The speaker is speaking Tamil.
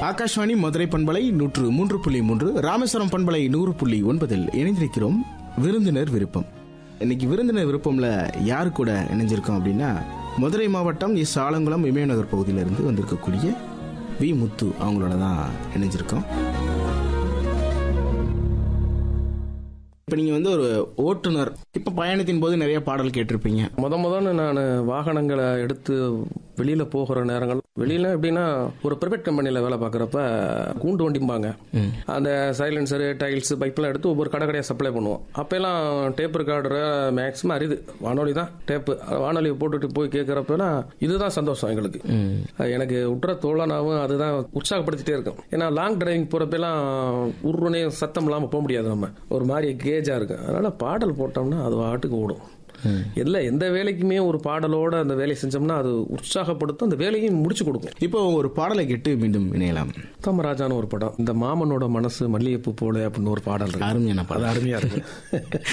ஆகாஷ்வாணி மதுரை பண்பலை நூற்று மூன்று புள்ளி மூன்று ராமேஸ்வரம் பண்பலை நூறு புள்ளி ஒன்பதில் இணைந்திருக்கிறோம் விருந்தினர் விருப்பம் இன்னைக்கு விருந்தினர் விருப்பம்ல யாரு கூட இணைஞ்சிருக்கோம் அப்படின்னா மதுரை மாவட்டம் எஸ் ஆலங்குளம் இமயநகர் பகுதியிலிருந்து வந்திருக்கக்கூடிய வி முத்து அவங்களோட தான் இணைஞ்சிருக்கோம் இப்போ நீங்க வந்து ஒரு ஓட்டுநர் இப்ப பயணத்தின் போது நிறைய பாடல் கேட்டிருப்பீங்க முத முதல்ல நான் வாகனங்களை எடுத்து வெளியில போகிற நேரங்கள் வெளியில எப்படின்னா ஒரு பிரைவேட் கம்பெனில வேலை பார்க்குறப்ப கூண்டு வண்டிம்பாங்க அந்த சைலன்சரு டைல்ஸ் பைப்லாம் எடுத்து ஒவ்வொரு கடை கடையாக சப்ளை பண்ணுவோம் அப்பெல்லாம் டேப் ரெக்கார்டர் மேக்ஸிமம் அரிது வானொலி தான் டேப்பு வானொலியை போட்டுட்டு போய் கேட்குறப்பெல்லாம் இதுதான் சந்தோஷம் எங்களுக்கு அது எனக்கு உற்ற தோழனாவும் அதுதான் உற்சாகப்படுத்திட்டே இருக்கும் ஏன்னா லாங் டிரைவிங் போறப்பெல்லாம் உருவனே சத்தம் இல்லாமல் போக முடியாது நம்ம ஒரு மாதிரி கேஜா இருக்கு அதனால பாடல் போட்டோம்னா அது பாட்டுக்கு ஓடும் இல்ல எந்த வேலைக்குமே ஒரு பாடலோட அந்த வேலையை செஞ்சோம்னா அது உற்சாகப்படுத்தும் அந்த வேலையும் முடிச்சு கொடுக்கும் இப்போ ஒரு பாடலை கேட்டு மீண்டும் இணையலாம் உத்தமராஜான்னு ஒரு படம் இந்த மாமனோட மனசு மல்லிகைப்பூ போல அப்படின்னு ஒரு பாடல் இருக்கு அருமையான பாடல் அது அருமையா இருக்கு